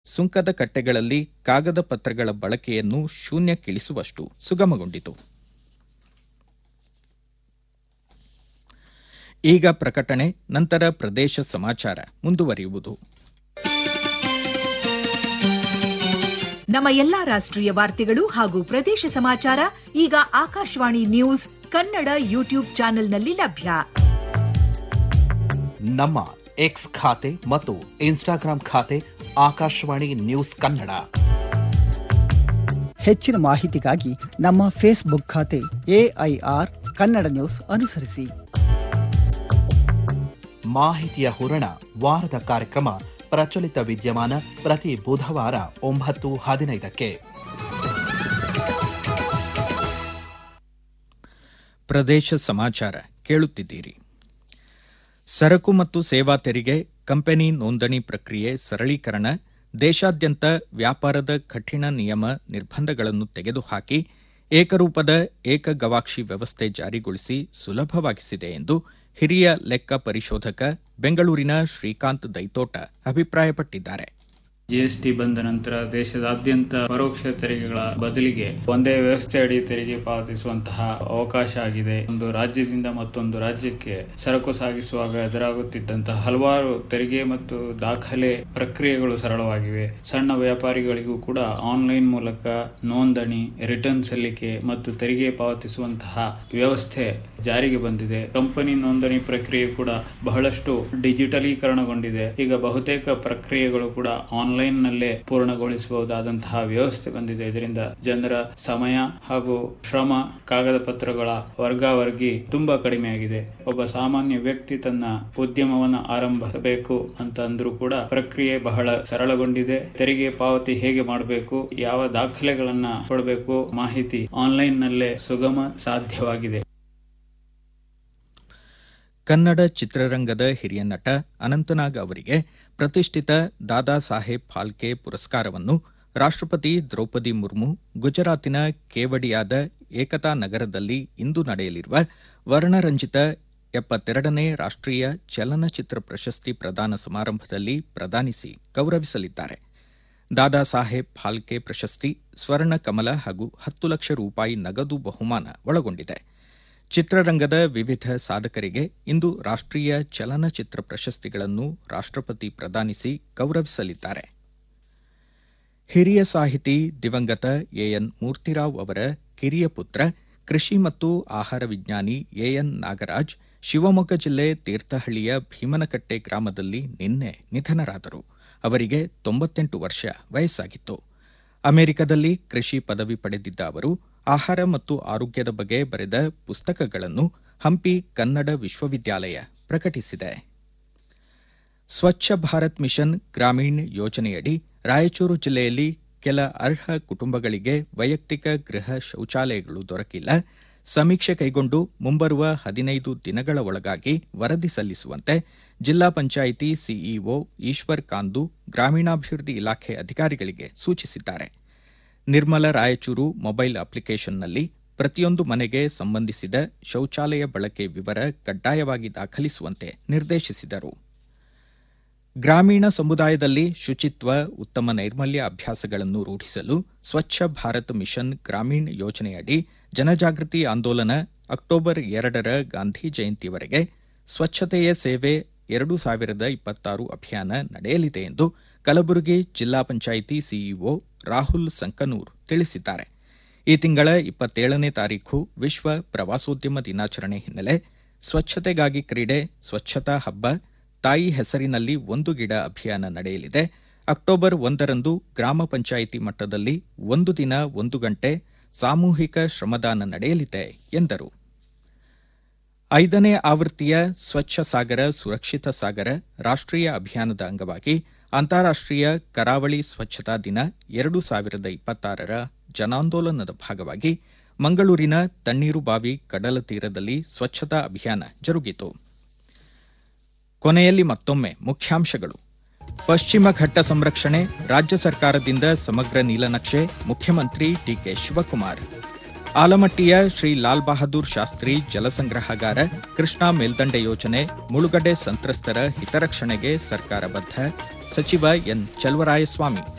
ಸುಂಕದ ಕಟ್ಟೆಗಳಲ್ಲಿ ಕಾಗದ ಪತ್ರಗಳ ಬಳಕೆಯನ್ನು ಶೂನ್ಯಕ್ಕಿಳಿಸುವಷ್ಟು ಸುಗಮಗೊಂಡಿತು ಈಗ ಪ್ರಕಟಣೆ ನಂತರ ಪ್ರದೇಶ ಸಮಾಚಾರ ಮುಂದುವರಿಯುವುದು ನಮ್ಮ ಎಲ್ಲಾ ರಾಷ್ಟ್ರೀಯ ವಾರ್ತೆಗಳು ಹಾಗೂ ಪ್ರದೇಶ ಸಮಾಚಾರ ಈಗ ಆಕಾಶವಾಣಿ ನ್ಯೂಸ್ ಕನ್ನಡ ಯೂಟ್ಯೂಬ್ ಚಾನೆಲ್ನಲ್ಲಿ ಲಭ್ಯ ನಮ್ಮ ಎಕ್ಸ್ ಖಾತೆ ಮತ್ತು ಇನ್ಸ್ಟಾಗ್ರಾಂ ಖಾತೆ ಆಕಾಶವಾಣಿ ನ್ಯೂಸ್ ಕನ್ನಡ ಹೆಚ್ಚಿನ ಮಾಹಿತಿಗಾಗಿ ನಮ್ಮ ಫೇಸ್ಬುಕ್ ಖಾತೆ ಎಐಆರ್ ಕನ್ನಡ ನ್ಯೂಸ್ ಅನುಸರಿಸಿ ಮಾಹಿತಿಯ ಹೂರಣ ವಾರದ ಕಾರ್ಯಕ್ರಮ ಪ್ರಚಲಿತ ವಿದ್ಯಮಾನ ಪ್ರತಿ ಬುಧವಾರ ಒಂಬತ್ತು ಹದಿನೈದಕ್ಕೆ ಪ್ರದೇಶ ಸಮಾಚಾರ ಕೇಳುತ್ತಿದ್ದೀರಿ ಸರಕು ಮತ್ತು ಸೇವಾ ತೆರಿಗೆ ಕಂಪನಿ ನೋಂದಣಿ ಪ್ರಕ್ರಿಯೆ ಸರಳೀಕರಣ ದೇಶಾದ್ಯಂತ ವ್ಯಾಪಾರದ ಕಠಿಣ ನಿಯಮ ನಿರ್ಬಂಧಗಳನ್ನು ತೆಗೆದುಹಾಕಿ ಏಕರೂಪದ ಏಕ ಗವಾಕ್ಷಿ ವ್ಯವಸ್ಥೆ ಜಾರಿಗೊಳಿಸಿ ಸುಲಭವಾಗಿಸಿದೆ ಎಂದು ಹಿರಿಯ ಲೆಕ್ಕ ಪರಿಶೋಧಕ ಬೆಂಗಳೂರಿನ ಶ್ರೀಕಾಂತ್ ದೈತೋಟ ಅಭಿಪ್ರಾಯಪಟ್ಟಿದ್ದಾರೆ ಜಿಎಸ್ಟಿ ಬಂದ ನಂತರ ದೇಶದಾದ್ಯಂತ ಪರೋಕ್ಷ ತೆರಿಗೆಗಳ ಬದಲಿಗೆ ಒಂದೇ ವ್ಯವಸ್ಥೆ ಅಡಿ ತೆರಿಗೆ ಪಾವತಿಸುವಂತಹ ಅವಕಾಶ ಆಗಿದೆ ಒಂದು ರಾಜ್ಯದಿಂದ ಮತ್ತೊಂದು ರಾಜ್ಯಕ್ಕೆ ಸರಕು ಸಾಗಿಸುವಾಗ ಎದುರಾಗುತ್ತಿದ್ದಂತಹ ಹಲವಾರು ತೆರಿಗೆ ಮತ್ತು ದಾಖಲೆ ಪ್ರಕ್ರಿಯೆಗಳು ಸರಳವಾಗಿವೆ ಸಣ್ಣ ವ್ಯಾಪಾರಿಗಳಿಗೂ ಕೂಡ ಆನ್ಲೈನ್ ಮೂಲಕ ನೋಂದಣಿ ರಿಟರ್ನ್ ಸಲ್ಲಿಕೆ ಮತ್ತು ತೆರಿಗೆ ಪಾವತಿಸುವಂತಹ ವ್ಯವಸ್ಥೆ ಜಾರಿಗೆ ಬಂದಿದೆ ಕಂಪನಿ ನೋಂದಣಿ ಪ್ರಕ್ರಿಯೆ ಕೂಡ ಬಹಳಷ್ಟು ಡಿಜಿಟಲೀಕರಣಗೊಂಡಿದೆ ಈಗ ಬಹುತೇಕ ಪ್ರಕ್ರಿಯೆಗಳು ಕೂಡ ಆನ್ಲೈನ್ ನಲ್ಲೇ ಪೂರ್ಣಗೊಳಿಸಬಹುದಾದಂತಹ ವ್ಯವಸ್ಥೆ ಬಂದಿದೆ ಇದರಿಂದ ಜನರ ಸಮಯ ಹಾಗೂ ಶ್ರಮ ಕಾಗದ ಪತ್ರಗಳ ವರ್ಗಾವರ್ಗಿ ತುಂಬಾ ಕಡಿಮೆ ಆಗಿದೆ ಒಬ್ಬ ಸಾಮಾನ್ಯ ವ್ಯಕ್ತಿ ತನ್ನ ಉದ್ಯಮವನ್ನು ಆರಂಭಿಸಬೇಕು ಅಂತ ಅಂದ್ರೂ ಕೂಡ ಪ್ರಕ್ರಿಯೆ ಬಹಳ ಸರಳಗೊಂಡಿದೆ ತೆರಿಗೆ ಪಾವತಿ ಹೇಗೆ ಮಾಡಬೇಕು ಯಾವ ದಾಖಲೆಗಳನ್ನ ಕೊಡಬೇಕು ಮಾಹಿತಿ ಆನ್ಲೈನ್ ನಲ್ಲೇ ಸುಗಮ ಸಾಧ್ಯವಾಗಿದೆ ಕನ್ನಡ ಚಿತ್ರರಂಗದ ಹಿರಿಯ ನಟ ಅನಂತನಾಗ್ ಅವರಿಗೆ ಪ್ರತಿಷ್ಠಿತ ದಾದಾ ಸಾಹೇಬ್ ಫಾಲ್ಕೆ ಪುರಸ್ಕಾರವನ್ನು ರಾಷ್ಟ್ರಪತಿ ದ್ರೌಪದಿ ಮುರ್ಮು ಗುಜರಾತಿನ ಕೇವಡಿಯಾದ ಏಕತಾ ನಗರದಲ್ಲಿ ಇಂದು ನಡೆಯಲಿರುವ ವರ್ಣರಂಜಿತ ಎಪ್ಪತ್ತೆರಡನೇ ರಾಷ್ಟ್ರೀಯ ಚಲನಚಿತ್ರ ಪ್ರಶಸ್ತಿ ಪ್ರದಾನ ಸಮಾರಂಭದಲ್ಲಿ ಪ್ರದಾನಿಸಿ ಗೌರವಿಸಲಿದ್ದಾರೆ ದಾದಾ ಸಾಹೇಬ್ ಫಾಲ್ಕೆ ಪ್ರಶಸ್ತಿ ಸ್ವರ್ಣ ಕಮಲ ಹಾಗೂ ಹತ್ತು ಲಕ್ಷ ರೂಪಾಯಿ ನಗದು ಬಹುಮಾನ ಒಳಗೊಂಡಿದೆ ಚಿತ್ರರಂಗದ ವಿವಿಧ ಸಾಧಕರಿಗೆ ಇಂದು ರಾಷ್ಟ್ರೀಯ ಚಲನಚಿತ್ರ ಪ್ರಶಸ್ತಿಗಳನ್ನು ರಾಷ್ಟ್ರಪತಿ ಪ್ರದಾನಿಸಿ ಗೌರವಿಸಲಿದ್ದಾರೆ ಹಿರಿಯ ಸಾಹಿತಿ ದಿವಂಗತ ಎಎನ್ ಮೂರ್ತಿರಾವ್ ಅವರ ಕಿರಿಯ ಪುತ್ರ ಕೃಷಿ ಮತ್ತು ಆಹಾರ ವಿಜ್ಞಾನಿ ಎಎನ್ ನಾಗರಾಜ್ ಶಿವಮೊಗ್ಗ ಜಿಲ್ಲೆ ತೀರ್ಥಹಳ್ಳಿಯ ಭೀಮನಕಟ್ಟೆ ಗ್ರಾಮದಲ್ಲಿ ನಿನ್ನೆ ನಿಧನರಾದರು ಅವರಿಗೆ ತೊಂಬತ್ತೆಂಟು ವರ್ಷ ವಯಸ್ಸಾಗಿತ್ತು ಅಮೆರಿಕದಲ್ಲಿ ಕೃಷಿ ಪದವಿ ಪಡೆದಿದ್ದ ಅವರು ಆಹಾರ ಮತ್ತು ಆರೋಗ್ಯದ ಬಗ್ಗೆ ಬರೆದ ಪುಸ್ತಕಗಳನ್ನು ಹಂಪಿ ಕನ್ನಡ ವಿಶ್ವವಿದ್ಯಾಲಯ ಪ್ರಕಟಿಸಿದೆ ಸ್ವಚ್ಛ ಭಾರತ್ ಮಿಷನ್ ಗ್ರಾಮೀಣ್ ಯೋಜನೆಯಡಿ ರಾಯಚೂರು ಜಿಲ್ಲೆಯಲ್ಲಿ ಕೆಲ ಅರ್ಹ ಕುಟುಂಬಗಳಿಗೆ ವೈಯಕ್ತಿಕ ಗೃಹ ಶೌಚಾಲಯಗಳು ದೊರಕಿಲ್ಲ ಸಮೀಕ್ಷೆ ಕೈಗೊಂಡು ಮುಂಬರುವ ಹದಿನೈದು ದಿನಗಳ ಒಳಗಾಗಿ ವರದಿ ಸಲ್ಲಿಸುವಂತೆ ಜಿಲ್ಲಾ ಪಂಚಾಯಿತಿ ಸಿಇಒ ಈಶ್ವರ್ ಕಾಂದು ಗ್ರಾಮೀಣಾಭಿವೃದ್ಧಿ ಇಲಾಖೆ ಅಧಿಕಾರಿಗಳಿಗೆ ಸೂಚಿಸಿದ್ದಾರೆ ನಿರ್ಮಲ ರಾಯಚೂರು ಮೊಬೈಲ್ ಅಪ್ಲಿಕೇಶನ್ನಲ್ಲಿ ಪ್ರತಿಯೊಂದು ಮನೆಗೆ ಸಂಬಂಧಿಸಿದ ಶೌಚಾಲಯ ಬಳಕೆ ವಿವರ ಕಡ್ಡಾಯವಾಗಿ ದಾಖಲಿಸುವಂತೆ ನಿರ್ದೇಶಿಸಿದರು ಗ್ರಾಮೀಣ ಸಮುದಾಯದಲ್ಲಿ ಶುಚಿತ್ವ ಉತ್ತಮ ನೈರ್ಮಲ್ಯ ಅಭ್ಯಾಸಗಳನ್ನು ರೂಢಿಸಲು ಸ್ವಚ್ಛ ಭಾರತ್ ಮಿಷನ್ ಗ್ರಾಮೀಣ್ ಯೋಜನೆಯಡಿ ಜನಜಾಗೃತಿ ಆಂದೋಲನ ಅಕ್ಟೋಬರ್ ಎರಡರ ಗಾಂಧಿ ಜಯಂತಿವರೆಗೆ ಸ್ವಚ್ಛತೆಯ ಸೇವೆ ಎರಡು ಸಾವಿರದ ಇಪ್ಪತ್ತಾರು ಅಭಿಯಾನ ನಡೆಯಲಿದೆ ಎಂದು ಕಲಬುರಗಿ ಜಿಲ್ಲಾ ಪಂಚಾಯಿತಿ ಸಿಇಒ ರಾಹುಲ್ ಸಂಕನೂರ್ ತಿಳಿಸಿದ್ದಾರೆ ಈ ತಿಂಗಳ ಇಪ್ಪತ್ತೇಳನೇ ತಾರೀಖು ವಿಶ್ವ ಪ್ರವಾಸೋದ್ಯಮ ದಿನಾಚರಣೆ ಹಿನ್ನೆಲೆ ಸ್ವಚ್ಛತೆಗಾಗಿ ಕ್ರೀಡೆ ಸ್ವಚ್ಛತಾ ಹಬ್ಬ ತಾಯಿ ಹೆಸರಿನಲ್ಲಿ ಒಂದು ಗಿಡ ಅಭಿಯಾನ ನಡೆಯಲಿದೆ ಅಕ್ಟೋಬರ್ ಒಂದರಂದು ಗ್ರಾಮ ಪಂಚಾಯಿತಿ ಮಟ್ಟದಲ್ಲಿ ಒಂದು ದಿನ ಒಂದು ಗಂಟೆ ಸಾಮೂಹಿಕ ಶ್ರಮದಾನ ನಡೆಯಲಿದೆ ಎಂದರು ಐದನೇ ಆವೃತ್ತಿಯ ಸ್ವಚ್ಛ ಸಾಗರ ಸುರಕ್ಷಿತ ಸಾಗರ ರಾಷ್ಟ್ರೀಯ ಅಭಿಯಾನದ ಅಂಗವಾಗಿ ಅಂತಾರಾಷ್ಟ್ರೀಯ ಕರಾವಳಿ ಸ್ವಚ್ಛತಾ ದಿನ ಎರಡು ಸಾವಿರದ ಇಪ್ಪತ್ತಾರರ ಜನಾಂದೋಲನದ ಭಾಗವಾಗಿ ಮಂಗಳೂರಿನ ತಣ್ಣೀರುಬಾವಿ ಕಡಲ ತೀರದಲ್ಲಿ ಸ್ವಚ್ಛತಾ ಅಭಿಯಾನ ಜರುಗಿತು ಕೊನೆಯಲ್ಲಿ ಮತ್ತೊಮ್ಮೆ ಮುಖ್ಯಾಂಶಗಳು ಪಶ್ಚಿಮ ಘಟ್ಟ ಸಂರಕ್ಷಣೆ ರಾಜ್ಯ ಸರ್ಕಾರದಿಂದ ಸಮಗ್ರ ನೀಲನಕ್ಷೆ ಮುಖ್ಯಮಂತ್ರಿ ಡಿಕೆ ಶಿವಕುಮಾರ್ ಆಲಮಟ್ಟಿಯ ಶ್ರೀ ಲಾಲ್ ಬಹದ್ದೂರ್ ಶಾಸ್ತ್ರಿ ಜಲಸಂಗ್ರಹಾಗಾರ ಕೃಷ್ಣಾ ಮೇಲ್ದಂಡೆ ಯೋಜನೆ ಮುಳುಗಡೆ ಸಂತ್ರಸ್ತರ ಹಿತರಕ್ಷಣೆಗೆ ಸರ್ಕಾರ ಬದ್ಧ ಸಚಿವ ಎನ್ ಚಲವರಾಯಸ್ವಾಮಿ